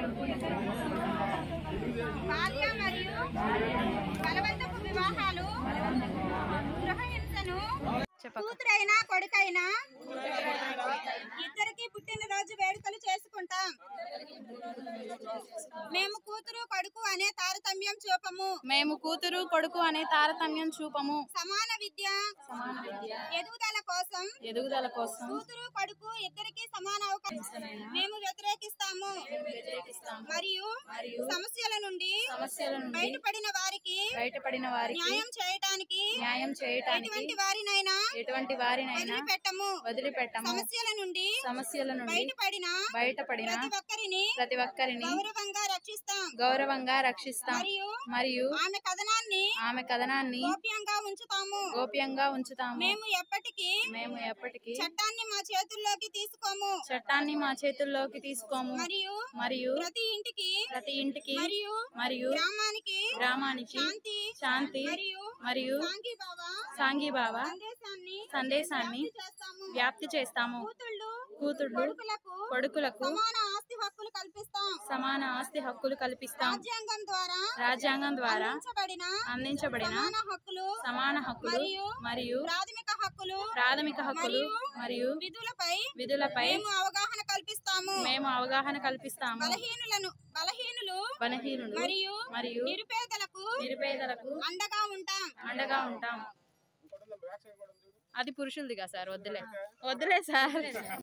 బాల్య మరియు బలవంతపు వివాహాలు గృహహింసను కూతురైనా కొడుకైనా ఇద్దరికి పుట్టినరోజు వేడుకలు చేసుకుంటాం మేము కూతురు కొడుకు అనే తారతమ్యం చూపము మేము కూతురు కొడుకు అనే తారతమ్యం చూపము సమాన విద్య ఎదుగుదల కోసం ఎదుగుదల కోసం కూతురు కొడుకు ఇద్దరికి సమాన అవకాశం మేము వ్యతిరేకిస్తాము మరియు సమస్యల నుండి సమస్యల నుండి బయటపడిన వారికి బయటపడిన వారికి న్యాయం చేయటానికి న్యాయం చేయటానికి ఎటువంటి వారినైనా ఎటువంటి వారినైనా వదిలిపెట్టము వదిలిపెట్టము సమస్యల నుండి సమస్యల నుండి బయటపడిన బయటపడిన ప్రతి ఒక్కరిని ప్రతి ఒక్కరిని గౌరవంగా రక్షిస్తాం గౌరవంగా రక్షిస్తాం మరియు మరియు ఆమె కథనాన్ని ఆమె కథనాన్ని గోప్యంగా ఉంచుతాము గోప్యంగా ఉంచుతాము మేము ఎప్పటికీ మేము ఎప్పటికీ చట్టాన్ని మా చేతుల్లోకి తీసుకోము చట్టాన్ని మా చేతుల్లోకి తీసుకోము మరియు మరియు ప్రతి ఇంటికి ప్రతి ఇంటికి మరియు మరియు గ్రామానికి గ్రామానికి శాంతి శాంతి మరియు మరియు సాంఘీభావ సాంఘీభావ సందేశాన్ని సందేశాన్ని చేస్తాము వ్యాప్తి చేస్తాము కూతుళ్ళు కూతుళ్ళు కొడుకులకు కొడుకులకు సమాన ఆస్తి హక్కులు కల్పిస్తాం సమాన ఆస్తి హక్కులు కల్పిస్తాం రాజ్యాంగం ద్వారా రాజ్యాంగం ద్వారా అందించబడిన అందించబడిన సమాన హక్కులు సమాన హక్కులు మరియు మరియు ప్రాథమిక హక్కులు ప్రాథమిక హక్కులు మరియు విధులపై విధులపై మేము అవగాహన కల్పిస్తాము మేము అవగాహన కల్పిస్తాము బలహీనులను బలహీనులు బలహీనులు మరియు మరియు నిరుపేదలకు నిరుపేదలకు అండగా ఉంటాం అండగా ఉంటాం అది పురుషులదిగా సార్ వద్దులే వద్దులే సార్